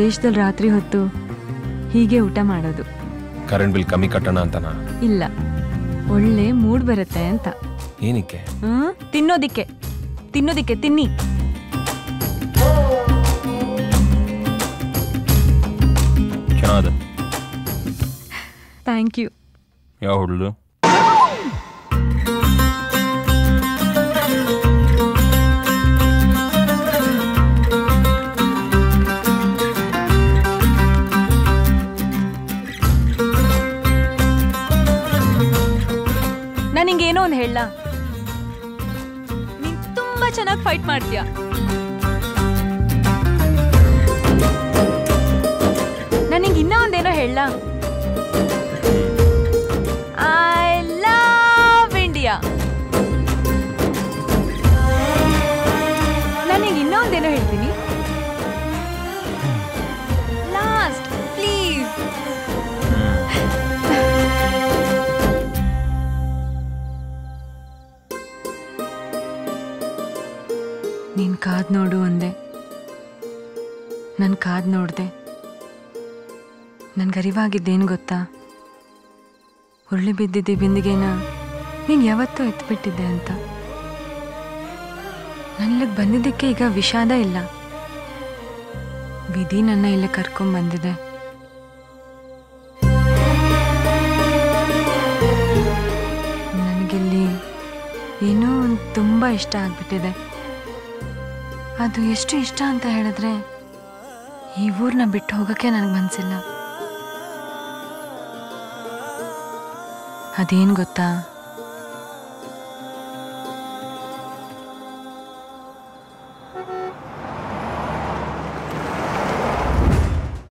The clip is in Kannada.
ದೇಶದಲ್ಲಿ ರಾತ್ರಿ ಹೊತ್ತು ಹೀಗೆ ಊಟ ಮಾಡೋದು ಕರೆಂಟ್ ಬಿಲ್ ಕಮ್ಮಿ ಕಟ್ಟೋಣ ಅಂತನಾ ಇಲ್ಲ ಒಳ್ಳೆ ಮೂಡ್ ಬರುತ್ತೆ ಅಂತ ಏನಕ್ಕೆ ಹ್ಮ್ ತಿನ್ನೋದಿಕ್ಕೆ ತಿನ್ನೋದಿಕ್ಕೆ ತಿನ್ನಿ ಚೆನ್ನಾದ ಥ್ಯಾಂಕ್ ಯು ಯಾವ ಹುಡ್ದು ನಾನು ಹಿಂಗೇನೋ ಒಂದು ಹೇಳ ನೀನ್ ತುಂಬಾ ಚೆನ್ನಾಗಿ ಫೈಟ್ ಮಾಡ್ತೀಯ ನಾನು ಹಿಂಗೆ ಇನ್ನೂ ಒಂದೇನೋ ಹೇಳ ಐ ಲವ್ ಇಂಡಿಯಾ ನಾನು ಹಿಂಗೆ ಇನ್ನೂ ಒಂದೇನೋ ಹೇಳ್ತೀನಿ ಲಾಸ್ಟ್ ಪ್ಲೀಸ್ ನೀನ್ ಕಾದ್ ನೋಡು ಅಂದೆ ನನ್ ಕಾದ್ ನೋಡ್ದೆ ನನ್ಗೆ ಅರಿವಾಗಿದ್ದೇನು ಗೊತ್ತಾ ಉರುಳಿ ಬಿದ್ದಿದ್ದೆ ಬಿಂದಿಗೆನ ನೀನ್ ಯಾವತ್ತೂ ಎತ್ಬಿಟ್ಟಿದ್ದೆ ಅಂತ ನನ್ಲಿಗೆ ಬಂದಿದ್ದಕ್ಕೆ ಈಗ ವಿಷಾದ ಇಲ್ಲ ವಿಧಿ ನನ್ನ ಇಲ್ಲಿ ಕರ್ಕೊಂಡ್ ಬಂದಿದೆ ನನಗಿಲ್ಲಿ ಏನೋ ಒಂದು ತುಂಬ ಇಷ್ಟ ಆಗ್ಬಿಟ್ಟಿದೆ ಅದು ಎಷ್ಟು ಇಷ್ಟ ಅಂತ ಹೇಳಿದ್ರೆ ಈ ಊರನ್ನ ಬಿಟ್ಟು ಹೋಗೋಕ್ಕೆ ನನಗೆ ಮನಸ್ಸಿಲ್ಲ ಅದೇನು ಗೊತ್ತಾ